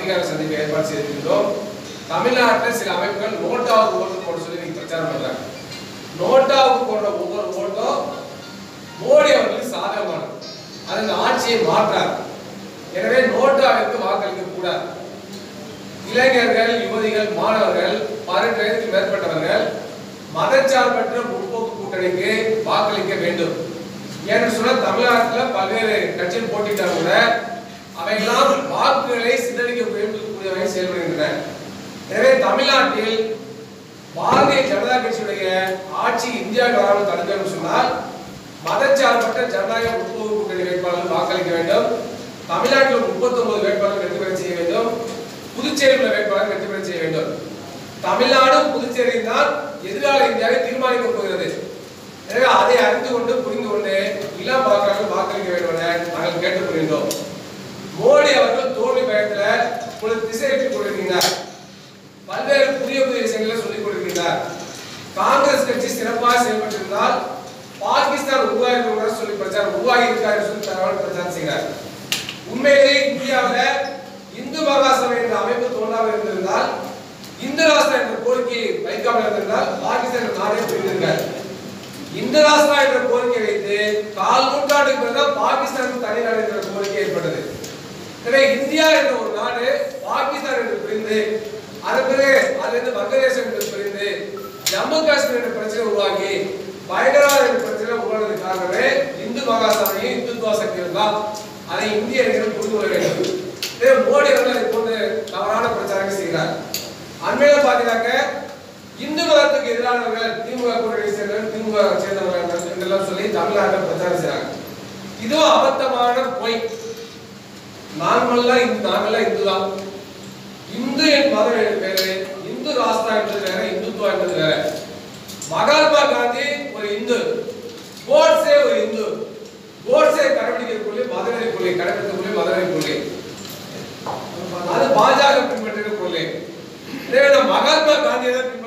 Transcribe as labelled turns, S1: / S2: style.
S1: பத்திரிகையாளர் சந்திப்பை ஏற்பாடு செய்திருக்கிறோம் தமிழ்நாட்டில் சில அமைப்புகள் நோட்டாவுக்கு ஓட்டு போட சொல்லி நீங்க பிரச்சாரம் பண்றாங்க நோட்டாவுக்கு போடுற ஒவ்வொரு ஓட்டும் மோடி அவர்களுக்கு சாதகமானது அது இந்த ஆட்சியை மாற்றார் எனவே நோட்டாவிற்கு வாக்களிக்க கூடாது இளைஞர்கள் யுவதிகள் மாணவர்கள் பதினெட்டு வயதுக்கு மேற்பட்டவர்கள் மதச்சார்பற்ற முற்போக்கு கூட்டணிக்கு வாக்களிக்க வேண்டும் ஏன்னு சொன்னா தமிழ்நாட்டில் பல்வேறு கட்சிகள் போட்டிட்டா கூட அவையெல்லாம் வாக்குகளை சிதறிக்க கூடியவை செயல்படுகின்றன எனவே தமிழ்நாட்டில் பாரதிய ஜனதா கட்சியுடைய ஆட்சி இந்தியாவில் வராமல் தடுக்கணும்னு சொன்னால் மதச்சார்பற்ற ஜனநாயக முற்போக்கு கூட்டணி வேட்பாளர்கள் வாக்களிக்க வேண்டும் தமிழ்நாட்டில் 39 வேட்பாளர்கள் வெற்றி பெற செய்ய வேண்டும் புதுச்சேரியில் உள்ள வேட்பாளர் வெற்றி பெற செய்ய வேண்டும் தமிழ்நாடும் புதுச்சேரியும் தான் எதிர்கால இந்தியாவை தீர்மானிக்கப் போகிறது எனவே அதை அறிந்து கொண்டு புரிந்து கொண்டு இளம் வாக்காளர்கள் வாக்களிக்க வேண்டும் என நாங்கள் கேட்டுக்கொள்கின்றோம் மோடி அவர்கள் தோல்வி பயத்துல உங்களுக்கு திசையிட்டு கொண்டிருக்கிறார் பல்வேறு புதிய புதிய விஷயங்களை சொல்லிக் கொண்டிருக்கிறார் காங்கிரஸ் கட்சி சிறப்பாக செயல்பட்டிருந்தால் பாகிஸ்தான் உருவாயிருக்கிற சொல்லி பிரச்சாரம் உருவாகி இருக்காரு சொல்லி தகவல் பிரச்சாரம் செய்கிறார் உண்மையிலேயே இந்தியாவில் இந்து மகாசபை என்ற அமைப்பு தோன்றாமல் இருந்திருந்தால் இந்து ராஷ்டிரா என்ற கோரிக்கையை வைக்காமல் இருந்திருந்தால் பாகிஸ்தான் என்ற நாடே புரிந்திருக்கார் இந்து ராஷ்டிரா என்ற கோரிக்கை வைத்து கால் நூற்றாண்டுக்கு பிறகு பாகிஸ்தான் தனி நாடு என்ற கோரிக்கை ஏற்பட்டது எனவே இந்தியா என்ற ஒரு நாடு பாகிஸ்தான் என்று பிரிந்து அதன் பிறகு அதிலிருந்து வங்கதேசம் என்று பிரிந்து ஜம்மு காஷ்மீர் என்ற பிரச்சனை உருவாகி பயங்கரவாத என்ற பிரச்சனை உருவானது காரணமே இந்து மகாசபையும் இந்துத்துவ சக்தியும் தான் அதை இந்திய அறிஞர்கள் புரிந்து கொள்ள வேண்டும் இதே மோடி அவர்கள் அதை போன்று தவறான பிரச்சாரங்கள் செய்கிறார் அண்மையில பாத்தீங்கன்னாக்க இந்து மதத்துக்கு எதிரானவர்கள் திமுக கூட்டணி சேர்ந்தவர்கள் திமுக சேர்ந்தவர்கள் என்றெல்லாம் சொல்லி தமிழ்நாட்டில் பிரச்சாரம் செய்றாங்க இதுவும் அபத்தமான பொய் நாங்கள்லாம் இந்து நாங்கள்லாம் இந்து தான் இந்து என் மதம் வேறு இந்து ராஷ்டிரா என்பது வேற இந்துத்துவா என்பது வேற மகாத்மா காந்தி ஒரு இந்து கோட்ஸே ஒரு இந்து கோட்ஸே கடைபிடிக்கிற கொள்கை மதநெறி கொள்கை கடைபிடித்த கொள்கை மதநெறி கொள்கை அது பாஜக பின்பற்றுகிற கொள்கை எனவே நாம் மகாத்மா காந்தியை தான்